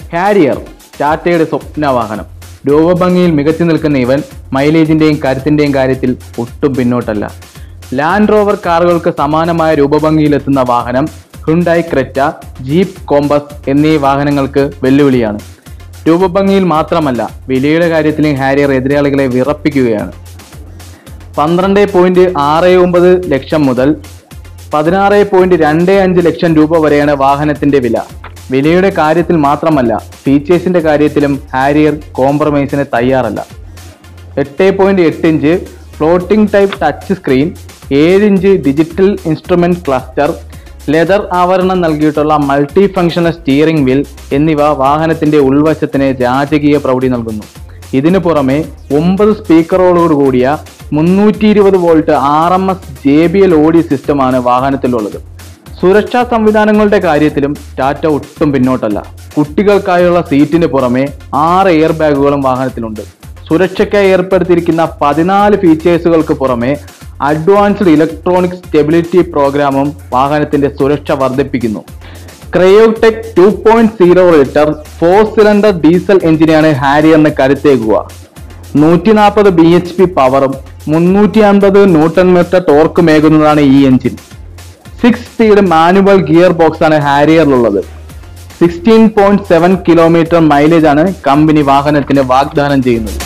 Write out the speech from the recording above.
Harrier ടാറ്റയുടെ സ്വപ്ന വാഹനം രൂപഭംഗിയിൽ മികച്ചു നിൽക്കുന്ന ഇവൻ മൈലേജിന്റെയും കരുത്തിന്റെയും കാര്യത്തിൽ ഒട്ടും പിന്നോട്ടല്ല ലാൻഡ് റോവർ കാറുകൾക്ക് സമാനമായ രൂപഭംഗിയിലെത്തുന്ന വാഹനം ഹുണ്ടായി ക്രെറ്റ ജീപ്പ് കോമ്പസ് എന്നീ വാഹനങ്ങൾക്ക് വെല്ലുവിളിയാണ് രൂപഭംഗിയിൽ മാത്രമല്ല വിലയുടെ കാര്യത്തിലും ഹാരിയർ എതിരാളികളെ വിറപ്പിക്കുകയാണ് പന്ത്രണ്ട് പോയിന്റ് ആറ് ഒമ്പത് ലക്ഷം മുതൽ പതിനാറ് പോയിന്റ് രണ്ട് അഞ്ച് ലക്ഷം രൂപ വരെയാണ് വാഹനത്തിന്റെ വില വിലയുടെ കാര്യത്തിൽ മാത്രമല്ല ഫീച്ചേഴ്സിന്റെ കാര്യത്തിലും ഹാരിയർ കോംപ്രമൈസിന് തയ്യാറല്ല എട്ട് പോയിന്റ് എട്ട് inch floating type touch screen ഏഴ് inch digital instrument cluster leather ആവരണം നൽകിയിട്ടുള്ള മൾട്ടി ഫങ്ഷണൽ സ്റ്റിയറിംഗ് വീൽ എന്നിവ വാഹനത്തിന്റെ ഉൾവശത്തിന് രാജകീയ പ്രൗഢി നൽകുന്നു ഇതിനു പുറമെ ഒമ്പത് സ്പീക്കറോട് കൂടിയ മുന്നൂറ്റി ഇരുപത് volt R M S J B L audio സിസ്റ്റമാണ് വാഹനത്തിലുള്ളത് സുരക്ഷാ സംവിധാനങ്ങളുടെ കാര്യത്തിലും ടാറ്റ ഒട്ടും പിന്നോട്ടല്ല കുട്ടികൾക്കായുള്ള സീറ്റിന് പുറമെ ആറ് എയർ ബാഗുകളും വാഹനത്തിലുണ്ട് സുരക്ഷയ്ക്കായി ഏർപ്പെടുത്തിയിരിക്കുന്ന പതിനാല് ഫീച്ചേഴ്സുകൾക്ക് പുറമെ അഡ്വാൻസ്ഡ് ഇലക്ട്രോണിക് സ്റ്റെബിലിറ്റി പ്രോഗ്രാമും വാഹനത്തിന്റെ സുരക്ഷ വർദ്ധിപ്പിക്കുന്നു Kryotec two point zero litre four cylinder diesel എഞ്ചിനാണ് ഹാരിയറിന് കരുത്തേകുക നൂറ്റി നാൽപ്പത് ബി എച്ച് പി പവറും മുന്നൂറ്റി അൻപത് ന്യൂട്ടൺ മീറ്റർ ടോർക്കുമേകുന്നതാണ് ഈ engine six speed manual gear box ആണ് ഹാരിയറിലുള്ളത് sixteen point seven kilometre mileage ആണ് കമ്പനി വാഹനത്തിന് വാഗ്ദാനം ചെയ്യുന്നത്